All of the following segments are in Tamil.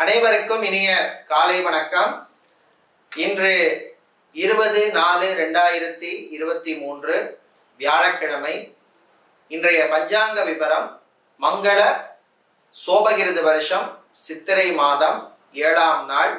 அனைவருக்கும் இனிய காலை வணக்கம் இன்று இருபது நாலு ரெண்டாயிரத்தி இருபத்தி மூன்று வியாழக்கிழமை இன்றைய பஞ்சாங்க விவரம் மங்கள சோபகிருது வருஷம் சித்திரை மாதம் ஏழாம் நாள்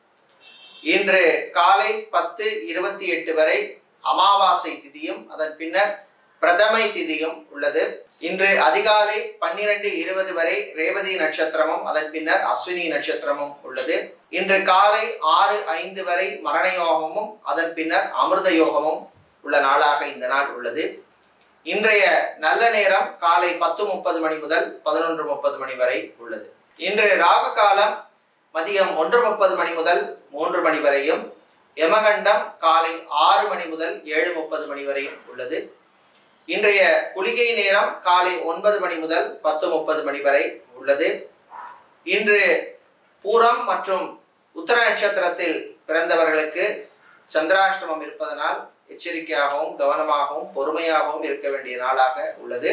இன்று காலை பத்து இருபத்தி எட்டு வரை அமாவாசை திதியும் அதன் பின்னர் பிரதமை திதியும் உள்ளது இன்று அதிகாலை பன்னிரண்டு இருபது வரை ரேவதி நட்சத்திரமும் அதன் பின்னர் அஸ்வினி நட்சத்திரமும் உள்ளது இன்று காலை ஆறு ஐந்து வரை மரண யோகமும் அதன் பின்னர் அமிர்த யோகமும் உள்ள நாளாக இந்த நாள் உள்ளது இன்றைய நல்ல நேரம் காலை பத்து முப்பது மணி முதல் பதினொன்று முப்பது மணி வரை உள்ளது இன்று ராக காலம் மதியம் ஒன்று முப்பது மணி முதல் மூன்று மணி வரையும் யமகண்டம் காலை ஆறு மணி முதல் ஏழு முப்பது மணி வரையும் உள்ளது இன்றைய குளிகை நேரம் காலை ஒன்பது மணி முதல் பத்து முப்பது மணி வரை உள்ளது இன்று பூரம் மற்றும் உத்தர நட்சத்திரத்தில் பிறந்தவர்களுக்கு சந்திராஷ்டமம் இருப்பதனால் எச்சரிக்கையாகவும் கவனமாகவும் பொறுமையாகவும் இருக்க வேண்டிய நாளாக உள்ளது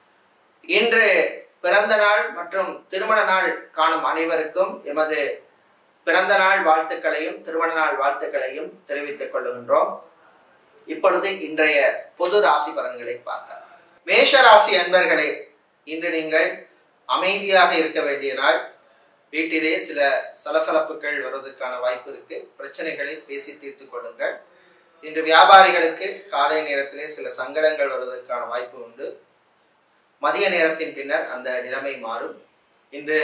இன்று பிறந்த நாள் மற்றும் திருமண நாள் காணும் அனைவருக்கும் எமது பிறந்த நாள் வாழ்த்துக்களையும் திருமண நாள் வாழ்த்துக்களையும் தெரிவித்துக் கொள்கின்றோம் இப்பொழுது இன்றைய பொது ராசி பலன்களை பார்க்கலாம் மேஷ ராசி அன்பர்களே இன்று நீங்கள் அமைதியாக இருக்க வேண்டிய நாள் வீட்டிலே சில சலசலப்புகள் வருவதற்கான வாய்ப்பு இருக்கு பிரச்சனைகளை பேசி தீர்த்து கொள்ளுங்கள் இன்று வியாபாரிகளுக்கு காலை நேரத்திலே சில சங்கடங்கள் வருவதற்கான வாய்ப்பு உண்டு மதிய நேரத்தின் பின்னர் அந்த நிலைமை மாறும் இன்று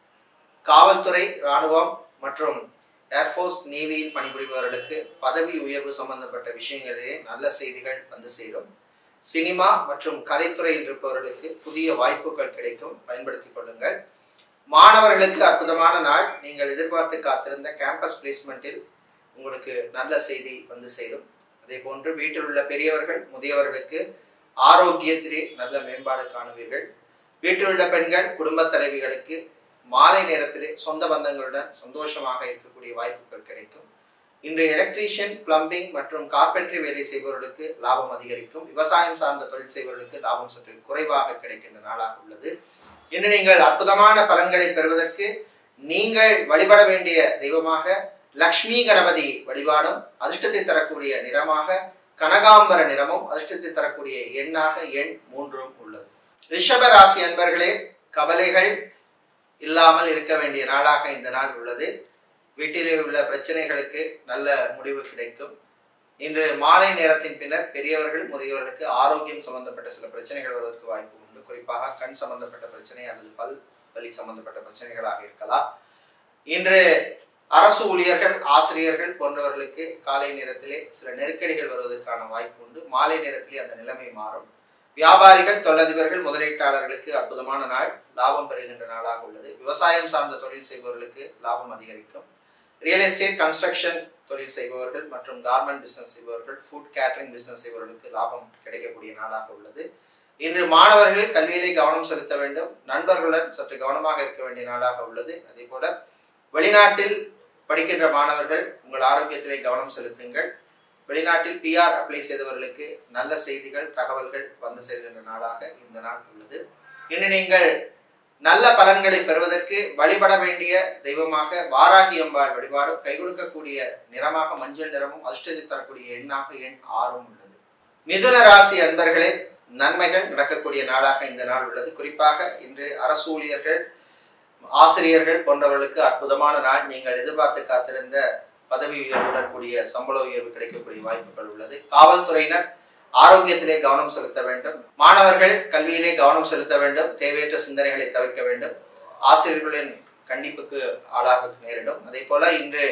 காவல்துறை இராணுவம் மற்றும் ஏர்ஃபோர்ஸ் நேவியில் பணிபுரிபவர்களுக்கு பதவி உயர்வு சம்பந்தப்பட்ட விஷயங்களிலே நல்ல செய்திகள் வந்து சேரும் சினிமா மற்றும் கலைத்துறையில் இருப்பவர்களுக்கு புதிய வாய்ப்புகள் கிடைக்கும் பயன்படுத்திக் கொள்ளுங்கள் மாணவர்களுக்கு அற்புதமான நாள் நீங்கள் எதிர்பார்த்து காத்திருந்த கேம்பஸ் பிளேஸ்மெண்ட்டில் உங்களுக்கு நல்ல செய்தி வந்து சேரும் அதே போன்று வீட்டில் உள்ள பெரியவர்கள் முதியவர்களுக்கு ஆரோக்கியத்திலே நல்ல மேம்பாடு காணுவீர்கள் வீட்டில் உள்ள பெண்கள் குடும்ப தலைவிகளுக்கு மாலை நேரத்திலே சொந்த பந்தங்களுடன் சந்தோஷமாக இருக்கக்கூடிய வாய்ப்புகள் கிடைக்கும் இன்று எலக்ட்ரீஷியன் பிளம்பிங் மற்றும் கார்பென்ட்ரி வேலை செய்பவர்களுக்கு லாபம் அதிகரிக்கும் விவசாயம் சார்ந்த தொழில் செய்பவர்களுக்கு லாபம் சற்று குறைவாக கிடைக்கின்ற நாளாக உள்ளது இன்று நீங்கள் அற்புதமான பலன்களை பெறுவதற்கு நீங்கள் வழிபட வேண்டிய தெய்வமாக லக்ஷ்மி கணபதி வழிபாடும் அதிர்ஷ்டத்தை தரக்கூடிய நிறமாக கனகாம்பர நிறமும் அதிர்ஷ்டத்தை தரக்கூடிய எண்ணாக எண் மூன்றும் உள்ளது ரிஷப ராசி அன்பர்களே கவலைகள் இல்லாமல் இருக்க வேண்டிய நாளாக இந்த நாள் உள்ளது வீட்டிலே உள்ள பிரச்சனைகளுக்கு நல்ல முடிவு கிடைக்கும் இன்று மாலை நேரத்தின் பின்னர் பெரியவர்கள் முதியவர்களுக்கு ஆரோக்கியம் சம்பந்தப்பட்ட சில பிரச்சனைகள் வருவதற்கு வாய்ப்பு உண்டு குறிப்பாக கண் சம்பந்தப்பட்ட பிரச்சனை அல்லது பல் வலி சம்பந்தப்பட்ட பிரச்சனைகளாக இருக்கலாம் இன்று அரசு ஊழியர்கள் ஆசிரியர்கள் போன்றவர்களுக்கு காலை நேரத்திலே சில நெருக்கடிகள் வருவதற்கான வாய்ப்பு உண்டு மாலை நேரத்திலே அந்த நிலைமை மாறும் வியாபாரிகள் தொழிலதிபர்கள் முதலீட்டாளர்களுக்கு அற்புதமான நாள் லாபம் பெறுகின்ற நாளாக உள்ளது விவசாயம் சார்ந்த தொழில் செய்பவர்களுக்கு லாபம் அதிகரிக்கும் ரியல் எஸ்டேட் கன்ஸ்ட்ரக்ஷன் தொழில் செய்பவர்கள் மற்றும் கார்மெண்ட் பிசினஸ் செய்பவர்கள் ஃபுட் கேட்டரிங் பிசினஸ் செய்பவர்களுக்கு லாபம் கிடைக்கக்கூடிய நாளாக உள்ளது இன்று மாணவர்கள் கல்வியிலே கவனம் செலுத்த வேண்டும் நண்பர்களுடன் சற்று கவனமாக இருக்க வேண்டிய நாளாக உள்ளது அதே போல வெளிநாட்டில் படிக்கின்ற மாணவர்கள் உங்கள் ஆரோக்கியத்திலே கவனம் செலுத்துங்கள் வெளிநாட்டில் பிஆர் அப்ளை செய்தவர்களுக்கு நல்ல செய்திகள் தகவல்கள் வந்து சேர்கின்ற நாளாக இந்த நாள் உள்ளது இன்று நீங்கள் நல்ல பலன்களை பெறுவதற்கு வழிபட வேண்டிய தெய்வமாக வாராகி அம்பாள் வழிபாடும் கை கொடுக்கக்கூடிய நிறமாக மஞ்சள் நிறமும் அதிர்ஷ்டத்தை தரக்கூடிய எண்ணாக எண் ஆறும் உள்ளது மிதுன ராசி அன்பர்களே நன்மைகள் நடக்கக்கூடிய நாளாக இந்த நாள் உள்ளது குறிப்பாக இன்று அரசு ஊழியர்கள் ஆசிரியர்கள் போன்றவர்களுக்கு அற்புதமான நாள் நீங்கள் எதிர்பார்த்து காத்திருந்த பதவி உயர்வுடன் கூடிய சம்பள உயர்வு கிடைக்கக்கூடிய வாய்ப்புகள் உள்ளது காவல்துறையினர் ஆரோக்கியத்திலே கவனம் செலுத்த வேண்டும் மாணவர்கள் கல்வியிலே கவனம் செலுத்த வேண்டும் தேவையற்ற சிந்தனைகளை தவிர்க்க வேண்டும் ஆசிரியர்களின் கண்டிப்புக்கு ஆளாக நேரிடும் அதே போல இன்று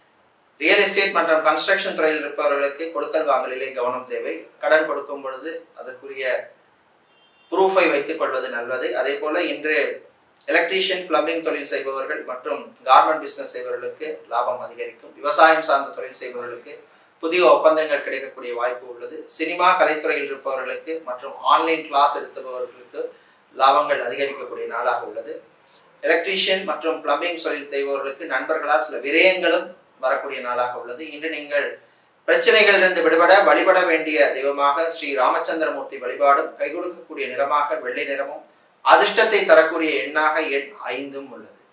ரியல் எஸ்டேட் மற்றும் கன்ஸ்ட்ரக்ஷன் துறையில் இருப்பவர்களுக்கு கொடுக்கல் வாங்கலிலே கவனம் தேவை கடன் கொடுக்கும் பொழுது அதற்குரிய ப்ரூஃபை வைத்துக் கொள்வது நல்லது அதே போல இன்று எலக்ட்ரீஷியன் பிளம்பிங் தொழில் செய்பவர்கள் மற்றும் கார்மெண்ட் பிசினஸ் செய்பவர்களுக்கு லாபம் அதிகரிக்கும் விவசாயம் சார்ந்த தொழில் செய்பவர்களுக்கு புதிய ஒப்பந்தங்கள் கிடைக்கக்கூடிய வாய்ப்பு உள்ளது சினிமா கலைத்துறையில் இருப்பவர்களுக்கு மற்றும் ஆன்லைன் கிளாஸ் எடுத்துபவர்களுக்கு லாபங்கள் அதிகரிக்கக்கூடிய நாளாக உள்ளது எலக்ட்ரீஷியன் மற்றும் பிளம்பிங் தொழில் செய்பவர்களுக்கு நண்பர்களால் சில விரயங்களும் வரக்கூடிய நாளாக உள்ளது இன்று நீங்கள் பிரச்சனைகளிலிருந்து விடுபட வழிபட வேண்டிய தெய்வமாக ஸ்ரீ ராமச்சந்திரமூர்த்தி வழிபாடும் கை கொடுக்கக்கூடிய நிறமாக வெள்ளை நிறமும் அதிர்ஷ்டத்தை தரக்கூடிய எண்ணாக எண் ஐந்தும் உள்ளது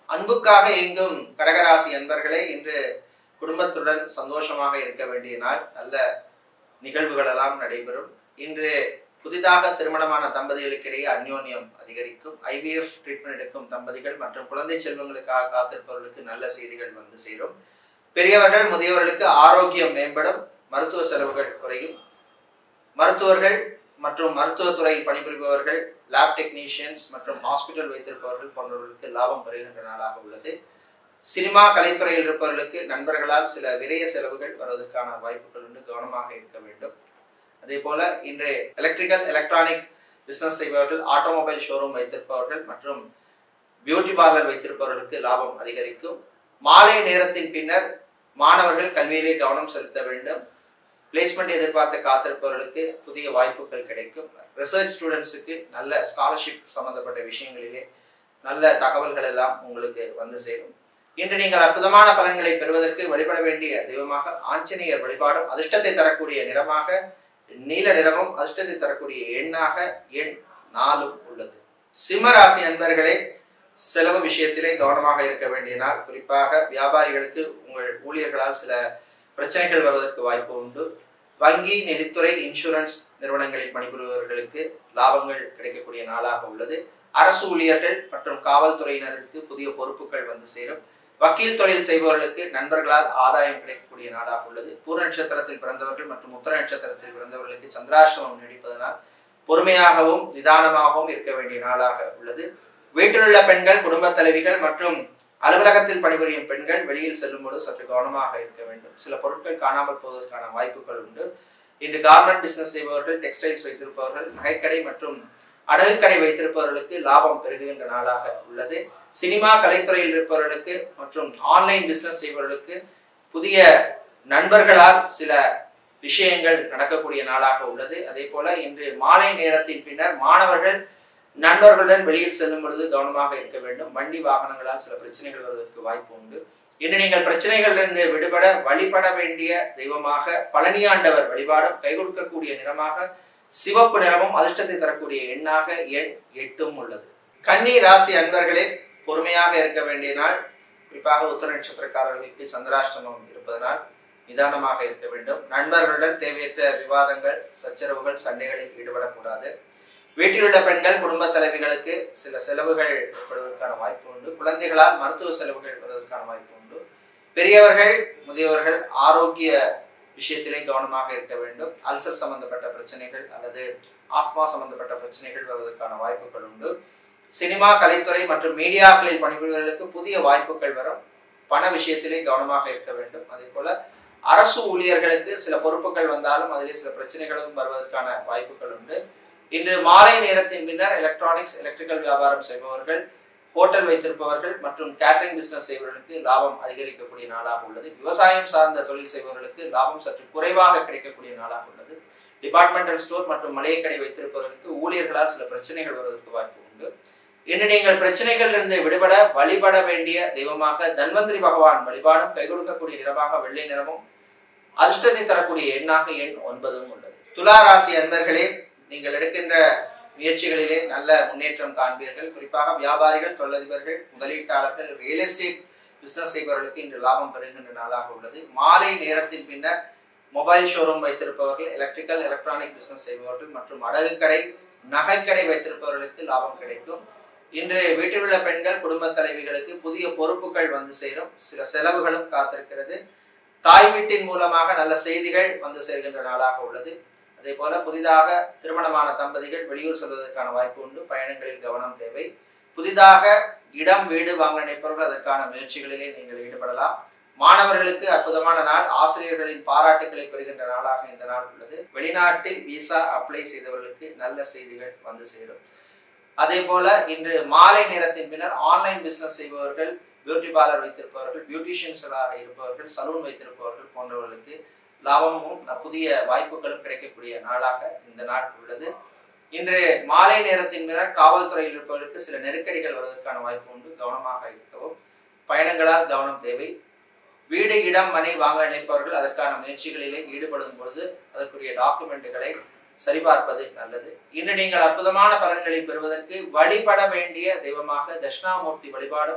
அன்புக்காக எங்கும் கடகராசி அன்பர்களே இன்று குடும்பத்துடன் சந்தோஷமாக இருக்க வேண்டிய நாள் நல்ல நிகழ்வுகள் எல்லாம் நடைபெறும் இன்று புதிதாக திருமணமான தம்பதிகளுக்கிடையே அந்யோன்யம் அதிகரிக்கும் ஐவிஎஃப் ட்ரீட்மெண்ட் எடுக்கும் தம்பதிகள் மற்றும் குழந்தை செல்வங்களுக்காக காத்திருப்பவர்களுக்கு நல்ல செய்திகள் வந்து சேரும் பெரியவர்கள் முதியவர்களுக்கு ஆரோக்கியம் மேம்படும் மருத்துவ செலவுகள் குறையும் மருத்துவர்கள் மற்றும் மருத்துவத்துறையில் பணிபுரிபவர்கள் லேப் டெக்னீஷியன்ஸ் மற்றும் ஹாஸ்பிட்டல் வைத்திருப்பவர்கள் போன்றவர்களுக்கு லாபம் பெறுகின்ற நாளாக உள்ளது சினிமா கலைத்துறையில் இருப்பவர்களுக்கு நண்பர்களால் சில விரைய செலவுகள் வருவதற்கான வாய்ப்புகள் உண்டு கவனமாக இருக்க வேண்டும் அதே போல இன்று எலக்ட்ரிக்கல் எலக்ட்ரானிக் பிசினஸ் செய்பவர்கள் ஆட்டோமொபைல் ஷோரூம் வைத்திருப்பவர்கள் மற்றும் பியூட்டி பார்லர் வைத்திருப்பவர்களுக்கு லாபம் அதிகரிக்கும் மாலை நேரத்தின் பின்னர் மாணவர்கள் கல்வியிலே கவனம் செலுத்த வேண்டும் பிளேஸ்மெண்ட் எதிர்பார்த்து காத்திருப்பவர்களுக்கு புதிய வாய்ப்புகள் கிடைக்கும் ரிசர்ச் ஸ்டூடெண்ட்ஸுக்கு நல்ல ஸ்காலர்ஷிப் சம்பந்தப்பட்ட விஷயங்களிலே நல்ல தகவல்கள் எல்லாம் உங்களுக்கு வந்து சேரும் இன்று நீங்கள் அற்புதமான பலன்களை பெறுவதற்கு வழிபட வேண்டிய தெய்வமாக ஆஞ்சநேயர் வழிபாடும் அதிர்ஷ்டத்தை தரக்கூடிய நிறமாக நீல நிறமும் அதிர்ஷ்டத்தை தரக்கூடிய எண்ணாக எண் நாலும் உள்ளது சிம்ம ராசி அன்பர்களே செலவு விஷயத்திலே கவனமாக இருக்க வேண்டிய நாள் குறிப்பாக வியாபாரிகளுக்கு உங்கள் ஊழியர்களால் சில பிரச்சனைகள் வருவதற்கு வாய்ப்பு உண்டு வங்கி நிதித்துறை இன்சூரன்ஸ் நிறுவனங்களில் பணிபுரிபவர்களுக்கு லாபங்கள் கிடைக்கக்கூடிய நாளாக உள்ளது அரசு ஊழியர்கள் மற்றும் காவல்துறையினருக்கு புதிய பொறுப்புகள் வந்து சேரும் வக்கீல் தொழில் செய்பவர்களுக்கு நண்பர்களால் ஆதாயம் கிடைக்கக்கூடிய நாளாக உள்ளது பூர்ண நட்சத்திரத்தில் பிறந்தவர்கள் மற்றும் உத்தர நட்சத்திரத்தில் பிறந்தவர்களுக்கு சந்திராஷ்டமம் நீடிப்பதனால் பொறுமையாகவும் நிதானமாகவும் இருக்க வேண்டிய நாளாக உள்ளது வீட்டிலுள்ள பெண்கள் குடும்ப தலைவிகள் மற்றும் அலுவலகத்தில் பணிபுரியும் பெண்கள் வெளியில் செல்லும் போது சற்று கவனமாக இருக்க வேண்டும் சில பொருட்கள் காணாமல் போவதற்கான வாய்ப்புகள் உண்டு இன்று கார்மெண்ட் பிசினஸ் செய்பவர்கள் டெக்ஸ்டைல்ஸ் வைத்திருப்பவர்கள் நகைக்கடை மற்றும் அடகுக்கடை வைத்திருப்பவர்களுக்கு லாபம் பெருகுகின்ற நாளாக உள்ளது சினிமா கலைத்துறையில் இருப்பவர்களுக்கு மற்றும் ஆன்லைன் பிசினஸ் செய்பவர்களுக்கு புதிய நண்பர்களால் சில விஷயங்கள் நடக்கக்கூடிய நாளாக உள்ளது அதே போல இன்று மாலை நேரத்தின் பின்னர் மாணவர்கள் நண்பர்களுடன் வெளியில் செல்லும் பொழுது கவனமாக இருக்க வேண்டும் வண்டி வாகனங்களால் சில பிரச்சனைகள் வருவதற்கு வாய்ப்பு உண்டு இன்று நீங்கள் பிரச்சனைகளிலிருந்து விடுபட வழிபட வேண்டிய தெய்வமாக பழனியாண்டவர் வழிபாடும் கை கொடுக்கக்கூடிய நிறமாக சிவப்பு நிறமும் அதிர்ஷ்டத்தை தரக்கூடிய எண்ணாக எண் எட்டும் உள்ளது கன்னி ராசி அன்பர்களே பொறுமையாக இருக்க வேண்டிய நாள் குறிப்பாக உத்தர நட்சத்திரக்காரர்களுக்கு சந்திராஷ்டமம் இருப்பதனால் நிதானமாக இருக்க வேண்டும் நண்பர்களுடன் தேவையற்ற விவாதங்கள் சச்சரவுகள் சண்டைகளில் ஈடுபடக்கூடாது வீட்டிலுள்ள பெண்கள் குடும்ப தலைவிகளுக்கு சில செலவுகள் ஏற்படுவதற்கான வாய்ப்பு உண்டு குழந்தைகளால் மருத்துவ செலவுகள் வருவதற்கான வாய்ப்பு உண்டு பெரியவர்கள் முதியவர்கள் ஆரோக்கிய விஷயத்திலே கவனமாக இருக்க வேண்டும் அல்சர் சம்பந்தப்பட்ட பிரச்சனைகள் அல்லது ஆஸ்மா சம்பந்தப்பட்ட பிரச்சனைகள் வருவதற்கான வாய்ப்புகள் உண்டு சினிமா கலைத்துறை மற்றும் மீடியாக்களில் பணிபுரிவர்களுக்கு புதிய வாய்ப்புகள் வரும் பண விஷயத்திலே கவனமாக இருக்க வேண்டும் அதே போல அரசு ஊழியர்களுக்கு சில பொறுப்புகள் வந்தாலும் அதிலே சில பிரச்சனைகளும் வருவதற்கான வாய்ப்புகள் உண்டு இன்று மாலை நேரத்தின் பின்னர் எலக்ட்ரானிக்ஸ் எலக்ட்ரிக்கல் வியாபாரம் செய்பவர்கள் ஹோட்டல் வைத்திருப்பவர்கள் மற்றும் கேட்டரிங் பிசினஸ் செய்பவர்களுக்கு லாபம் அதிகரிக்கக்கூடிய நாளாக உள்ளது விவசாயம் சார்ந்த தொழில் செய்பவர்களுக்கு லாபம் சற்று குறைவாக கிடைக்கக்கூடிய நாளாக உள்ளது டிபார்ட்மெண்டல் ஸ்டோர் மற்றும் மளிகை கடை வைத்திருப்பவர்களுக்கு ஊழியர்களால் சில பிரச்சனைகள் வருவதற்கு வாய்ப்பு உண்டு இன்று நீங்கள் பிரச்சனைகள் இருந்து விடுபட வழிபட வேண்டிய தெய்வமாக தன்வந்திரி பகவான் வழிபாடும் கை கொடுக்கக்கூடிய நிறமாக வெள்ளை நிறமும் அதிர்ஷ்டத்தை தரக்கூடிய எண்ணாக எண் ஒன்பதும் உள்ளது துலா ராசி அன்பர்களே நீங்கள் எடுக்கின்ற முயற்சிகளிலே நல்ல முன்னேற்றம் காண்பீர்கள் குறிப்பாக வியாபாரிகள் தொழிலதிபர்கள் முதலீட்டாளர்கள் ரியல் எஸ்டேட் பிசினஸ் செய்பவர்களுக்கு இன்று லாபம் பெறுகின்ற நாளாக உள்ளது மாலை நேரத்தின் பின்னர் மொபைல் ஷோரூம் வைத்திருப்பவர்கள் எலக்ட்ரிக்கல் எலக்ட்ரானிக் பிசினஸ் செய்பவர்கள் மற்றும் அடகுக்கடை நகைக்கடை வைத்திருப்பவர்களுக்கு லாபம் கிடைக்கும் இன்று வீட்டில் உள்ள பெண்கள் குடும்ப தலைவிகளுக்கு புதிய பொறுப்புகள் வந்து சேரும் சில செலவுகளும் காத்திருக்கிறது தாய் வீட்டின் மூலமாக நல்ல செய்திகள் வந்து சேர்கின்ற நாளாக உள்ளது அதே போல புதிதாக திருமணமான தம்பதிகள் வெளியூர் செல்வதற்கான வாய்ப்பு உண்டு பயணங்களில் கவனம் தேவை புதிதாக இடம் வீடு வாங்க நினைப்பவர்கள் அதற்கான முயற்சிகளிலே நீங்கள் ஈடுபடலாம் மாணவர்களுக்கு அற்புதமான நாள் ஆசிரியர்களின் பாராட்டுகளை பெறுகின்ற நாளாக இந்த நாள் உள்ளது வெளிநாட்டில் விசா அப்ளை செய்தவர்களுக்கு நல்ல செய்திகள் வந்து சேரும் அதே போல இன்று மாலை நேரத்தின் பின்னர் ஆன்லைன் பிசினஸ் செய்பவர்கள் பியூட்டி பார்லர் வைத்திருப்பவர்கள் பியூட்டிஷியன்ஸாக இருப்பவர்கள் சலூன் வைத்திருப்பவர்கள் போன்றவர்களுக்கு லாபமும் புதிய வாய்ப்புகளும் கிடைக்கக்கூடிய நாளாக இந்த நாள் உள்ளது இன்று மாலை நேரத்தின் பின்னர் காவல்துறையில் இருப்பவர்களுக்கு சில நெருக்கடிகள் வருவதற்கான வாய்ப்பு உண்டு கவனமாக இருக்கவும் பயணங்களால் கவனம் தேவை வீடு இடம் மனை வாங்க நினைப்பவர்கள் அதற்கான முயற்சிகளிலே ஈடுபடும் பொழுது அதற்குரிய டாக்குமெண்ட்டுகளை சரிபார்ப்பது நல்லது இன்று நீங்கள் அற்புதமான பலன்களை பெறுவதற்கு வழிபட வேண்டிய தெய்வமாக தட்சிணாமூர்த்தி வழிபாடும்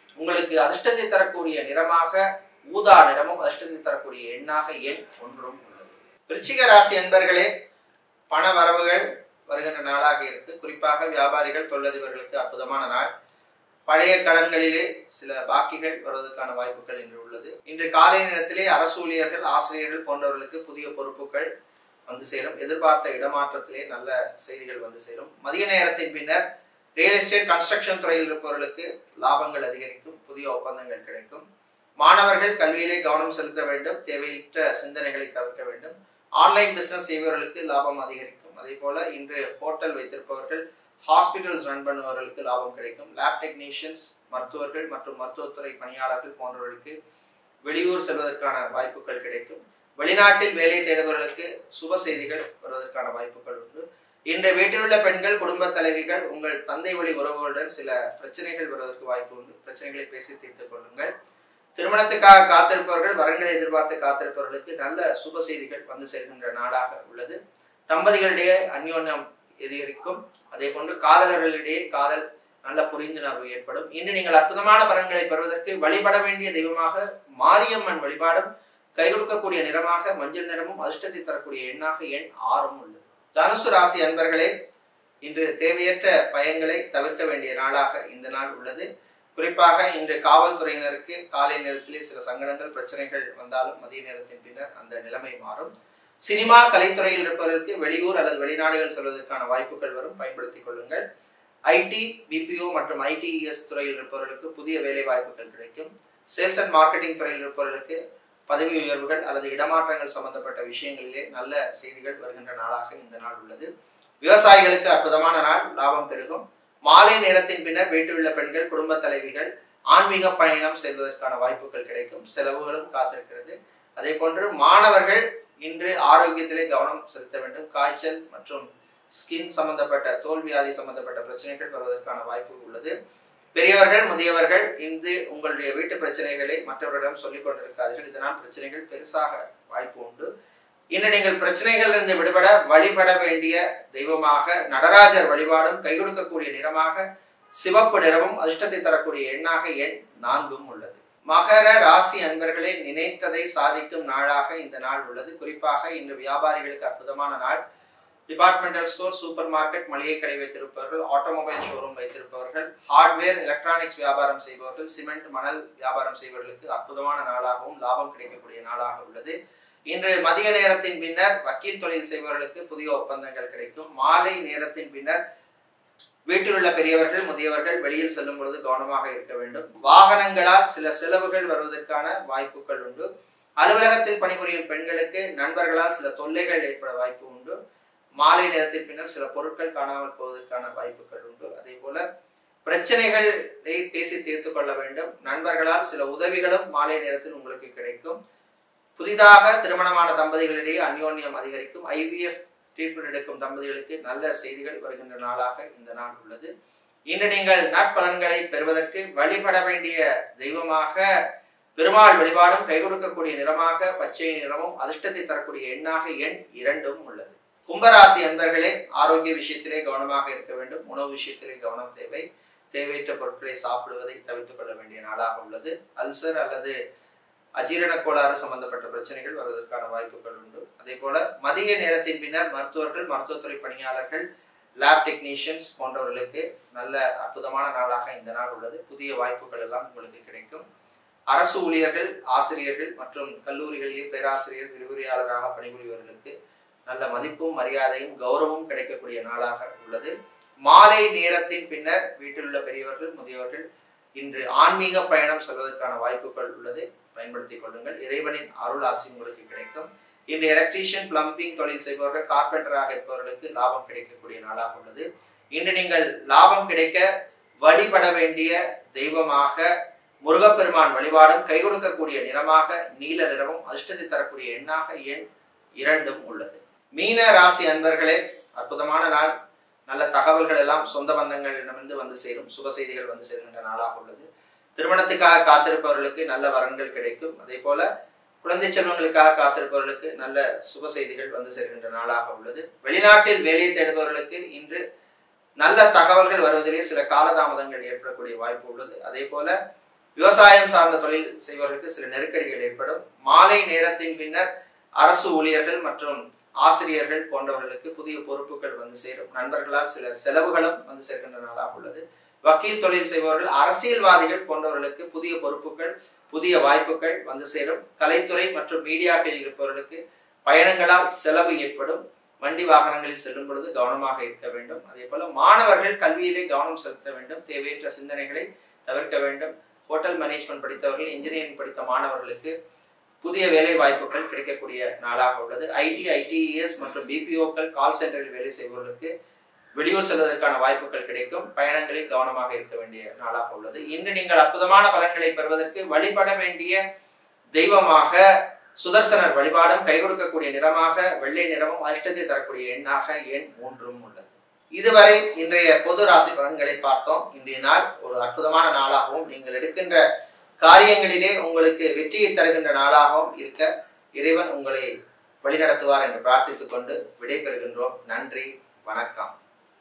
உங்களுக்கு அதிர்ஷ்டத்தை தரக்கூடிய நிறமாக ஊதா நிறமும் அதிர்ஷ்டத்தை தரக்கூடிய எண்ணாக எண் ஒன்றும் உள்ளது விருச்சிக ராசி அன்பர்களே பண வரவுகள் வருகின்ற நாளாக இருக்கு குறிப்பாக வியாபாரிகள் தொழிலதிபர்களுக்கு அற்புதமான நாள் பழைய கடன்களிலே சில பாக்கிகள் வருவதற்கான வாய்ப்புகள் இன்று உள்ளது இன்று காலை நேரத்திலே அரசு ஊழியர்கள் ஆசிரியர்கள் போன்றவர்களுக்கு புதிய பொறுப்புகள் வந்து சேரும் எதிர்பார்த்த இடமாற்றத்திலே நல்ல செய்திகள் வந்து சேரும் மதிய நேரத்தின் பின்னர் ரியல் எஸ்டேட் கன்ஸ்ட்ரக்ஷன் துறையில் இருப்பவர்களுக்கு லாபங்கள் அதிகரிக்கும் புதிய ஒப்பந்தங்கள் கிடைக்கும் மாணவர்கள் கல்வியிலே கவனம் செலுத்த வேண்டும் தேவையற்ற சிந்தனைகளை தவிர்க்க வேண்டும் ஆன்லைன் பிசினஸ் செய்பவர்களுக்கு லாபம் அதிகரிக்கும் அதே போல இன்று ஹோட்டல் வைத்திருப்பவர்கள் ஹாஸ்பிட்டல்ஸ் ரன் பண்ணுபவர்களுக்கு லாபம் கிடைக்கும் லேப் டெக்னீஷியன்ஸ் மருத்துவர்கள் மற்றும் மருத்துவத்துறை பணியாளர்கள் போன்றவர்களுக்கு வெளியூர் செல்வதற்கான வாய்ப்புகள் கிடைக்கும் வெளிநாட்டில் வேலை தேடுபவர்களுக்கு சுப செய்திகள் வருவதற்கான வாய்ப்புகள் உண்டு இன்று வீட்டிலுள்ள பெண்கள் குடும்ப தலைவிகள் உங்கள் தந்தை வழி உறவுகளுடன் சில பிரச்சனைகள் வருவதற்கு வாய்ப்பு உண்டு பிரச்சனைகளை பேசி தீர்த்துக் கொள்ளுங்கள் திருமணத்துக்காக காத்திருப்பவர்கள் வரன்களை எதிர்பார்த்து காத்திருப்பவர்களுக்கு நல்ல சுப செய்திகள் வந்து சேர்கின்ற நாளாக உள்ளது தம்பதிகளிடையே அந்யோன்யம் அதிகரிக்கும் அதே போன்று காதலர்களிடையே காதல் நல்ல புரிந்துணர்வு ஏற்படும் இன்று நீங்கள் அற்புதமான பலன்களை பெறுவதற்கு வழிபட வேண்டிய தெய்வமாக மாரியம்மன் வழிபாடும் கை கொடுக்கக்கூடிய நிறமாக மஞ்சள் நிறமும் அதிர்ஷ்டத்தை தரக்கூடிய எண்ணாக எண் ஆறும் உள்ளது தனுசு ராசி அன்பர்களே இன்று தேவையற்ற பயங்களை தவிர்க்க வேண்டிய நாளாக இந்த நாள் உள்ளது குறிப்பாக இன்று காவல்துறையினருக்கு காலை நேரத்திலே சில சங்கடங்கள் பிரச்சனைகள் வந்தாலும் மதிய நேரத்தின் பின்னர் அந்த நிலைமை மாறும் சினிமா கலைத்துறையில் இருப்பவர்களுக்கு வெளியூர் அல்லது வெளிநாடுகள் செல்வதற்கான வாய்ப்புகள் வரும் பயன்படுத்திக் கொள்ளுங்கள் ஐடி பிபிஓ மற்றும் ஐடிஇஎஸ் துறையில் இருப்பவர்களுக்கு புதிய வேலை வாய்ப்புகள் கிடைக்கும் சேல்ஸ் அண்ட் மார்க்கெட்டிங் துறையில் இருப்பவர்களுக்கு பதவி உயர்வுகள் அல்லது இடமாற்றங்கள் சம்பந்தப்பட்ட விஷயங்களிலே நல்ல செய்திகள் வருகின்ற நாளாக இந்த நாள் உள்ளது விவசாயிகளுக்கு அற்புதமான நாள் லாபம் பெருகும் மாலை நேரத்தின் பின்னர் வீட்டில் உள்ள பெண்கள் குடும்ப தலைவிகள் ஆன்மீக பயணம் செல்வதற்கான வாய்ப்புகள் கிடைக்கும் செலவுகளும் காத்திருக்கிறது அதே போன்று மாணவர்கள் இன்று ஆரோக்கியத்திலே கவனம் செலுத்த வேண்டும் காய்ச்சல் மற்றும் ஸ்கின் சம்பந்தப்பட்ட தோல் வியாதி சம்பந்தப்பட்ட பிரச்சனைகள் வருவதற்கான வாய்ப்பு உள்ளது பெரியவர்கள் முதியவர்கள் இன்று உங்களுடைய வீட்டு பிரச்சனைகளை மற்றவர்களிடம் சொல்லிக் கொண்டிருக்காதீர்கள் இதனால் பிரச்சனைகள் பெருசாக வாய்ப்பு உண்டு இன்று நீங்கள் பிரச்சனைகள் இருந்து விடுபட வழிபட வேண்டிய தெய்வமாக நடராஜர் வழிபாடும் கை கொடுக்கக்கூடிய நிறமாக சிவப்பு நிறமும் அதிர்ஷ்டத்தை தரக்கூடிய எண்ணாக எண் நான்கும் உள்ளது மகர ராசி அன்பர்களே நினைத்ததை சாதிக்கும் நாளாக இந்த நாள் உள்ளது குறிப்பாக இன்று வியாபாரிகளுக்கு அற்புதமான நாள் டிபார்ட்மெண்டல் ஸ்டோர் சூப்பர் மார்க்கெட் மளிகை கடை வைத்திருப்பவர்கள் ஆட்டோமொபைல் ஷோரூம் வைத்திருப்பவர்கள் ஹார்ட்வேர் எலக்ட்ரானிக்ஸ் வியாபாரம் செய்பவர்கள் சிமெண்ட் மணல் வியாபாரம் செய்பவர்களுக்கு அற்புதமான நாளாகவும் லாபம் கிடைக்கக்கூடிய நாளாக உள்ளது இன்று மதிய நேரத்தின் பின்னர் வக்கீல் தொழில் செய்பவர்களுக்கு புதிய ஒப்பந்தங்கள் கிடைக்கும் மாலை நேரத்தின் பின்னர் வீட்டில் உள்ள பெரியவர்கள் முதியவர்கள் வெளியில் செல்லும் பொழுது கவனமாக இருக்க வேண்டும் வாகனங்களால் சில செலவுகள் வருவதற்கான வாய்ப்புகள் உண்டு அலுவலகத்தில் பணிபுரியும் பெண்களுக்கு நண்பர்களால் சில தொல்லைகள் ஏற்பட வாய்ப்பு உண்டு மாலை நேரத்தின் பின்னர் சில பொருட்கள் காணாமல் போவதற்கான வாய்ப்புகள் உண்டு அதே போல பிரச்சனைகளை பேசி தீர்த்து கொள்ள வேண்டும் நண்பர்களால் சில உதவிகளும் மாலை நேரத்தில் உங்களுக்கு கிடைக்கும் புதிதாக திருமணமான தம்பதிகளிடையே அந்யோன்யம் அதிகரிக்கும் ஐவிஎஃப் ட்ரீட்மெண்ட் எடுக்கும் தம்பதிகளுக்கு நல்ல செய்திகள் வருகின்ற நாளாக இந்த நாள் உள்ளது இன்று நீங்கள் நற்பலன்களை பெறுவதற்கு வழிபட வேண்டிய தெய்வமாக பெருமாள் வழிபாடும் கை கொடுக்கக்கூடிய நிறமாக பச்சை நிறமும் அதிர்ஷ்டத்தை தரக்கூடிய எண்ணாக எண் இரண்டும் உள்ளது கும்பராசி அன்பர்களே ஆரோக்கிய விஷயத்திலே கவனமாக இருக்க வேண்டும் உணவு விஷயத்திலே கவனம் தேவை தேவையற்ற பொருட்களை சாப்பிடுவதை தவிர்த்துக் கொள்ள வேண்டிய நாளாக உள்ளது அல்சர் அல்லது அஜீரண கோளாறு சம்பந்தப்பட்ட பிரச்சனைகள் வருவதற்கான வாய்ப்புகள் உண்டு அதே போல மதிய நேரத்தின் பின்னர் மருத்துவர்கள் மருத்துவத்துறை பணியாளர்கள் லேப் டெக்னீஷியன்ஸ் போன்றவர்களுக்கு நல்ல அற்புதமான நாளாக இந்த நாள் உள்ளது புதிய வாய்ப்புகள் எல்லாம் உங்களுக்கு கிடைக்கும் அரசு ஊழியர்கள் ஆசிரியர்கள் மற்றும் கல்லூரிகளிலே பேராசிரியர் விரிவுரையாளராக பணிபுரிபவர்களுக்கு நல்ல மதிப்பும் மரியாதையும் கௌரவமும் கிடைக்கக்கூடிய நாளாக உள்ளது மாலை நேரத்தின் பின்னர் வீட்டில் உள்ள பெரியவர்கள் முதியவர்கள் இன்று ஆன்மீக பயணம் செல்வதற்கான வாய்ப்புகள் உள்ளது பயன்படுத்திக் கொள்ளுங்கள் இறைவனின் அருள் ஆசி உங்களுக்கு கிடைக்கும் இன்று எலக்ட்ரீஷியன் பிளம்பிங் தொழில் செய்பவர்கள் கார்பெண்டராக இருப்பவர்களுக்கு லாபம் கிடைக்கக்கூடிய நாளாக உள்ளது இன்று நீங்கள் லாபம் கிடைக்க வழிபட வேண்டிய தெய்வமாக முருகப்பெருமான் வழிபாடும் கை கொடுக்கக்கூடிய நிறமாக நீல நிறமும் அதிர்ஷ்டத்தை தரக்கூடிய எண்ணாக எண் இரண்டும் உள்ளது மீன ராசி அன்பர்களே அற்புதமான நாள் நல்ல தகவல்கள் எல்லாம் சொந்த பந்தங்களிடமிருந்து வந்து சேரும் சுப செய்திகள் வந்து சேர்கின்ற நாளாக உள்ளது திருமணத்துக்காக காத்திருப்பவர்களுக்கு நல்ல வரன்கள் கிடைக்கும் அதே போல குழந்தை செல்வங்களுக்காக காத்திருப்பவர்களுக்கு நல்ல சுப செய்திகள் வந்து சேர்கின்ற நாளாக உள்ளது வெளிநாட்டில் வேலையை தேடுபவர்களுக்கு இன்று நல்ல தகவல்கள் வருவதிலே சில காலதாமதங்கள் ஏற்படக்கூடிய வாய்ப்பு உள்ளது அதே போல விவசாயம் சார்ந்த தொழில் செய்பவர்களுக்கு சில நெருக்கடிகள் ஏற்படும் மாலை நேரத்தின் பின்னர் அரசு ஊழியர்கள் மற்றும் ஆசிரியர்கள் போன்றவர்களுக்கு புதிய பொறுப்புகள் வந்து சேரும் நண்பர்களால் சில செலவுகளும் வந்து சேர்க்கின்ற நாளாக உள்ளது வக்கீல் தொழில் செய்பவர்கள் அரசியல்வாதிகள் போன்றவர்களுக்கு புதிய பொறுப்புகள் புதிய வாய்ப்புகள் வந்து சேரும் கலைத்துறை மற்றும் மீடியாக்களில் இருப்பவர்களுக்கு பயணங்களால் செலவு ஏற்படும் வண்டி வாகனங்களில் செல்லும் பொழுது கவனமாக இருக்க வேண்டும் அதே போல மாணவர்கள் கல்வியிலே கவனம் செலுத்த வேண்டும் தேவையற்ற சிந்தனைகளை தவிர்க்க வேண்டும் ஹோட்டல் மேனேஜ்மெண்ட் படித்தவர்கள் இன்ஜினியரிங் படித்த மாணவர்களுக்கு புதிய வேலை வாய்ப்புகள் கிடைக்கக்கூடிய நாளாக உள்ளது ஐடி ஐடிஇஎஸ் மற்றும் பிபிஓக்கள் கால் சென்டரில் வேலை செய்பவர்களுக்கு வெளியூர் செல்வதற்கான வாய்ப்புகள் கிடைக்கும் பயணங்களில் கவனமாக இருக்க வேண்டிய நாளாக உள்ளது இன்று நீங்கள் அற்புதமான பலன்களை பெறுவதற்கு வழிபட வேண்டிய தெய்வமாக சுதர்சனர் வழிபாடும் கை கொடுக்கக்கூடிய நிறமாக வெள்ளை நிறமும் அதிர்ஷ்டத்தை தரக்கூடிய எண்ணாக எண் மூன்றும் உள்ளது இதுவரை இன்றைய பொது ராசி பலன்களை பார்த்தோம் இன்றைய நாள் ஒரு அற்புதமான நாளாகவும் நீங்கள் எடுக்கின்ற காரியங்களிலே உங்களுக்கு வெற்றியை தருகின்ற நாளாகவும் இருக்க இறைவன் உங்களை வழிநடத்துவார் என்று பிரார்த்தித்துக் கொண்டு விடைபெறுகின்றோம் நன்றி வணக்கம்